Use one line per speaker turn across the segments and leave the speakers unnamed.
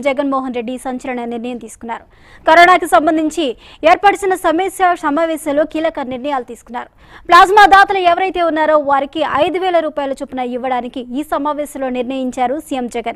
జగన్మోహన్ రెడ్డి సంచలన నిర్ణయం తీసుకున్నారు కరోనాకి సంబంధించి ఏర్పడిన సమీక్ష సమావేశంలో కీలక నిర్ణయాలు తీసుకున్నారు ప్లాస్మా దాతలు ఎవరైతే ఉన్నారో వారికి ఐదు వేల రూపాయల చొప్పున ఇవ్వడానికి ఈ సమావేశంలో నిర్ణయించారు సీఎం జగన్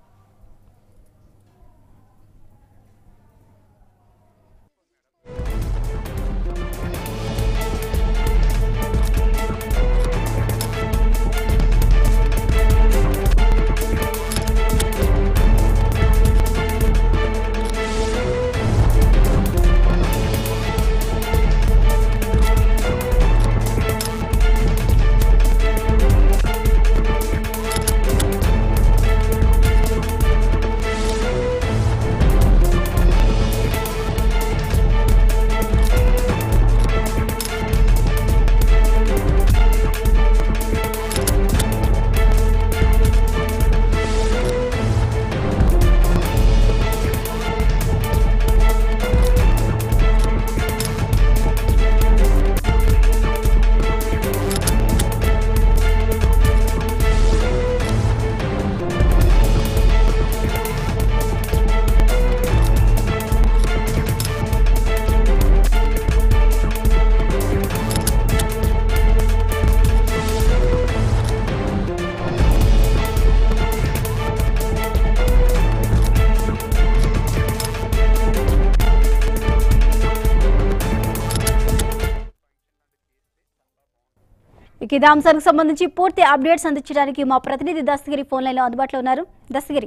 ఇక ఇదే అంశానికి సంబంధించి పూర్తి అప్డేట్స్ అందించడానికి మా ప్రతినిధి దస్తగిరి ఫోన్ లైన్ లో అందుబాటులో ఉన్నారు దస్తగిరి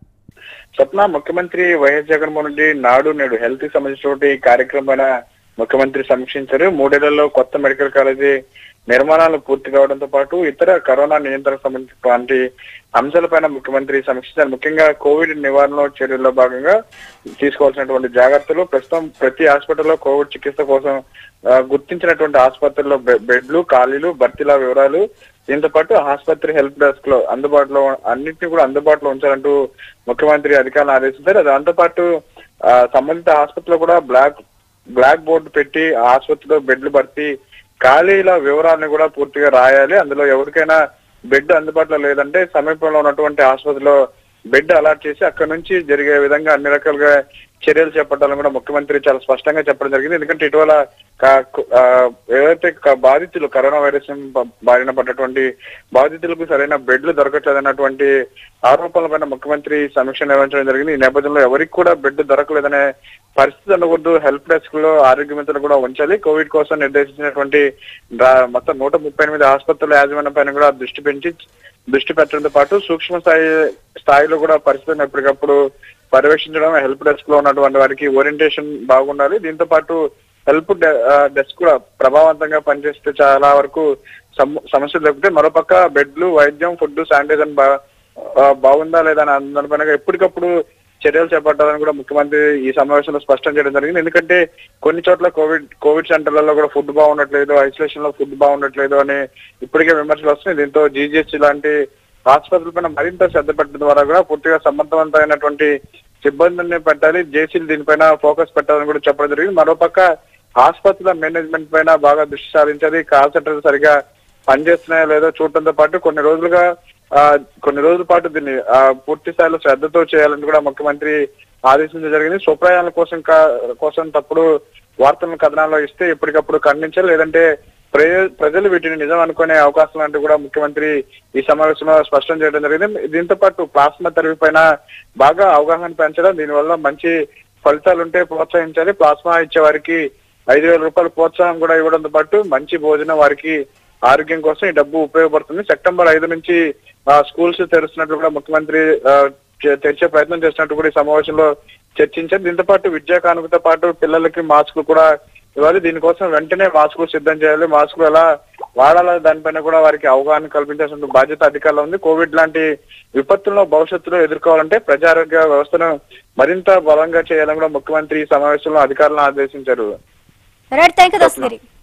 స్వప్న ముఖ్యమంత్రి వైఎస్ జగన్మోహన్ రెడ్డి నాడు నేడు హెల్త్ కి సంబంధించినటువంటి కార్యక్రమాన్ని ముఖ్యమంత్రి సమీక్షించారు మూడేళ్లలో కొత్త మెడికల్ కాలేజీ నిర్మాణాలు పూర్తి కావడంతో పాటు ఇతర కరోనా నియంత్రణకు సంబంధించినటువంటి అంశాలపైన ముఖ్యమంత్రి సమీక్షించారు ముఖ్యంగా కోవిడ్ నివారణ చర్యల్లో భాగంగా తీసుకోవాల్సినటువంటి జాగ్రత్తలు ప్రస్తుతం ప్రతి హాస్పిటల్లో కోవిడ్ చికిత్స కోసం ఆ, గుర్తించినటువంటి ఆసుపత్రుల్లో బె- బెడ్లు ఖాళీలు భర్తీల వివరాలు దీంతో పాటు ఆసుపత్రి హెల్ప్ డెస్క్ లో అందుబాటులో అన్నింటినీ కూడా అందుబాటులో ఉంచాలంటూ ముఖ్యమంత్రి అధికారులను ఆదేశించారు దాంతో పాటు ఆ, సంబంధిత ఆసుపత్రిలో కూడా బ్లాక్ బ్లాక్ బోర్డు పెట్టి ఆ ఆసుపత్రిలో బెడ్లు భర్తీ ఖాళీల వివరాలను కూడా పూర్తిగా రాయాలి అందులో ఎవరికైనా బెడ్ అందుబాటులో లేదంటే సమీపంలో ఉన్నటువంటి ఆసుపత్రిలో బెడ్ అలాట్ చేసి అక్కడ నుంచి జరిగే విధంగా అన్ని రకాలుగా చర్యలు చేపట్టాలని కూడా ముఖ్యమంత్రి చాలా స్పష్టంగా చెప్పడం జరిగింది ఎందుకంటే ఇటీవల కా- ఆ, ఏవైతే క- బాధితులు కరోనా వైరస్ బారిన పడ్డటువంటి బాధితులకు సరైన బెడ్లు దొరకట్లేదన్నటువంటి ఆరోపణలపైన ముఖ్యమంత్రి సమీక్ష నిర్వహించడం జరిగింది ఈ నేపథ్యంలో ఎవరికి కూడా బెడ్ దొరకలేదనే పరిస్థితి ఉండకూడదు హెల్ప్ డెస్క్ లో ఆరోగ్య మిత్రులు కూడా ఉంచాలి కోవిడ్ కోసం నిర్దేశించినటువంటి రా- మొత్తం నూట ముప్పై ఎనిమిది ఆసుపత్రుల యాజమాన్యం పైన కూడా దృష్టి పెంచి దృష్టి పెట్టడంతో పాటు సూక్ష్మ స్థాయి స్థాయిలో కూడా పరిస్థితిని ఎప్పటికప్పుడు పర్యవేక్షించడం హెల్ప్ డెస్క్ లో ఉన్నటువంటి వారికి ఓరియంటేషన్ బాగుండాలి దీంతో పాటు హెల్ప్ డెస్క్ కూడా ప్రభావవంతంగా పనిచేస్తే చాలా వరకు సమ- సమస్యలు తగ్గితే మరోపక్క బెడ్లు వైద్యం ఫుడ్ శానిటైజర్ బా ఆ, బాగుందా లేదా అని దానిపైన ఎప్పటికప్పుడు చర్యలు చేపట్టాలని కూడా ముఖ్యమంత్రి ఈ సమావేశంలో స్పష్టం చేయడం జరిగింది ఎందుకంటే కొన్ని చోట్ల కోవిడ్ కోవిడ్ సెంటర్లలో కూడా ఫుడ్ బాగుండట్లేదు ఐసోలేషన్ లో ఫుడ్ బాగుండట్లేదు అని ఇప్పటికే విమర్శలు వస్తున్నాయి దీంతో జీజీహెచ్ లాంటి ఆసుపత్రుల పైన మరింత శ్రద్ధ పెట్టడం ద్వారా కూడా పూర్తిగా సమర్థవంతమైనటువంటి సిబ్బందిని పెట్టాలి జేసీలు దీనిపైన ఫోకస్ పెట్టాలని కూడా చెప్పడం జరిగింది మరోపక్క ఆసుపత్రుల మేనేజ్మెంట్ పైన బాగా దృష్టి సారించాలి కాల్ సెంటర్ సరిగా పనిచేస్తున్నాయో లేదో చూడటంతో పాటు కొన్ని రోజులుగా ఆ, కొన్ని రోజుల పాటు దీన్ని ఆ, పూర్తి స్థాయిలో శ్రద్ధతో చేయాలని కూడా ముఖ్యమంత్రి ఆదేశించడం జరిగింది స్వప్రయాణాల కోసం కా- కోసం తప్పుడు వార్తలను కథనాల్లో ఇస్తే ఎప్పటికప్పుడు ఖండించాలి లేదంటే ప్రజ- ప్రజలు వీటిని నిజం అనుకునే అవకాశం లాంటి కూడా ముఖ్యమంత్రి ఈ సమావేశంలో స్పష్టం చేయడం జరిగింది దీంతో పాటు ప్లాస్మా థెరపీ పైన బాగా అవగాహన పెంచడం దీనివల్ల మంచి ఫలితాలు ఉంటే ప్రోత్సహించాలి ప్లాస్మా ఇచ్చే వారికి ఐదు వేల రూపాయల ప్రోత్సాహం కూడా ఇవ్వడంతో పాటు మంచి భోజనం వారికి ఆరోగ్యం కోసం ఈ డబ్బు ఉపయోగపడుతుంది సెప్టెంబర్ ఐదు నుంచి ఆ, స్కూల్స్ తెరుస్తున్నట్లు కూడా ముఖ్యమంత్రి ఆ, తె- తెరిచే ప్రయత్నం చేస్తున్నట్టు కూడా ఈ సమావేశంలో చర్చించారు దీంతో పాటు విద్యా కానుకతో పాటు పిల్లలకి మాస్కులు కూడా ఇవ్వాలి దీనికోసం వెంటనే మాస్కులు సిద్ధం చేయాలి మాస్కులు ఎలా వాడాలి దానిపైన కూడా వారికి అవగాహన కల్పించాల్సిన బాధ్యత అధికారులు ఉంది కోవిడ్ లాంటి విపత్తులను భవిష్యత్తులో ఎదుర్కోవాలంటే ప్రజారోగ్య వ్యవస్థను మరింత బలంగా చేయాలని కూడా ముఖ్యమంత్రి ఈ సమావేశంలో అధికారులను ఆదేశించారు
రైట్ థ్యాంక్ యూ దస్తగిరి